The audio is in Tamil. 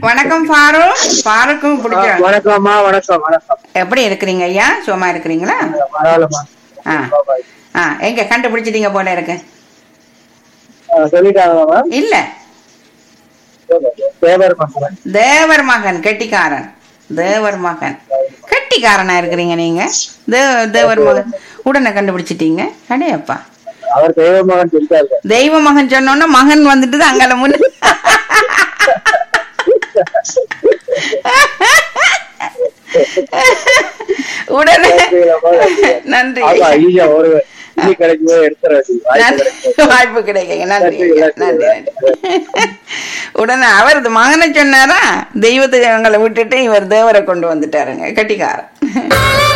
வணக்கம் ஃபாரூக் ஃபாருக்கும் பிடிச்ச வணக்கம்மா வணக்கம் வணக்கம் எப்படி இருக்கிறீங்க ஐயா சும்மா இருக்கிறீங்களா பரவாயில்லம்மா ஆ ஆ எங்க கண்டுபிடிச்சிட்டீங்க போல இருக்கு சொல்லிட்டாங்களா இல்ல தேவர் மகன் தேவர் மகன் கெட்டிக்காரன் தேவர் மகன் கெட்டிக்காரனா இருக்கிறீங்க நீங்க தே தேவர் மகன் உடனே கண்டுபிடிச்சிட்டீங்க அடேப்பா அவர் தேவ மகன் சொல்லிட்டாரு தெய்வ மகன் சொன்னோன்னா மகன் வந்துட்டு அங்கல முன்ன உடனே நன்றி ஆமா ஈஸியா ஒரு இனி கிடைக்கும் போது எடுத்துற நன்றி. வாய்ப்பு கிடைக்குங்க நன்றி ஐயா. நன்றி நன்றி உடனே அவர் மகனை சொன்னாரா தெய்வத்தை அவங்களை விட்டுட்டு இவர் தேவரை கொண்டு வந்துட்டாருங்க கட்டிக்காரன்